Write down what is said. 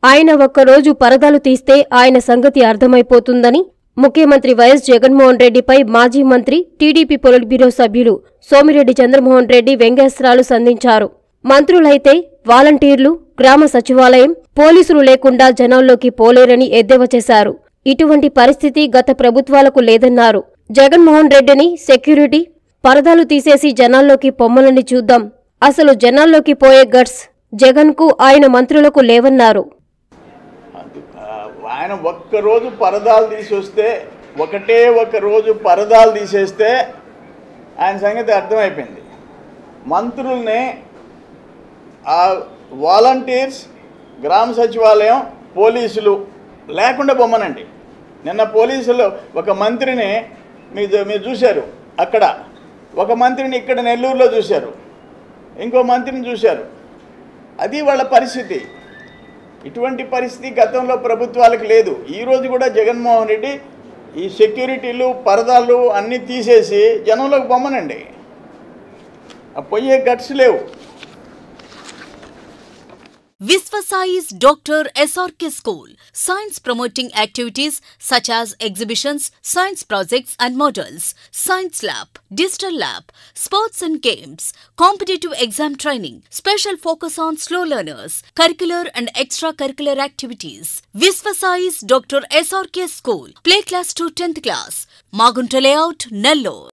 ఆయన ఒక్కరోజు పరదాలు తీస్తే ఆయన సంగతి అర్థమైపోతుందని ముఖ్యమంత్రి వైఎస్ జగన్మోహన్ రెడ్డిపై మాజీ మంత్రి టీడీపీ పొలిట్ బ్యూరో సభ్యులు సోమిరెడ్డి చంద్రమోహన్ రెడ్డి వ్యంగ్యాస్త్రాలు సంధించారు మంత్రులైతే వాలంటీర్లు గ్రామ సచివాలయం పోలీసులు లేకుండా జనాల్లోకి పోలేరని ఎద్దేవా చేశారు ఇటువంటి పరిస్థితి గత ప్రభుత్వాలకు లేదన్నారు జగన్మోహన్ రెడ్డిని సెక్యూరిటీ పరదాలు తీసేసి జనాల్లోకి పొమ్మలని చూద్దాం అసలు జనాల్లోకి పోయే గట్స్ జగన్కు ఆయన మంత్రులకు లేవన్నారు అది, ఆ, ఆయన ఒక్కరోజు పరదాలు తీసి వస్తే ఒకటే ఒక రోజు పరదాలు తీసేస్తే ఆయన సంగతి అర్థమైపోయింది మంత్రుల్ని ఆ వాలంటీర్స్ గ్రామ సచివాలయం పోలీసులు లేకుండా బొమ్మనండి నిన్న పోలీసులు ఒక మంత్రిని మీరు మీరు చూశారు అక్కడ ఒక మంత్రిని ఇక్కడ నెల్లూరులో చూశారు ఇంకో మంత్రిని చూశారు అది వాళ్ళ పరిస్థితి ఇటువంటి పరిస్థితి గతంలో ప్రభుత్వాలకు లేదు ఈరోజు కూడా జగన్మోహన్ రెడ్డి ఈ సెక్యూరిటీలు పరదాలు అన్నీ తీసేసి జనంలోకి బొమ్మనండి ఆ పోయే గట్స్ లేవు Visvasai's Dr. SRK School. Science promoting activities such as exhibitions, science projects and models, science lab, digital lab, sports and games, competitive exam training, special focus on slow learners, curricular and extracurricular activities. Visvasai's Dr. SRK School. Play class to 10th class. Magunta layout, Nellore.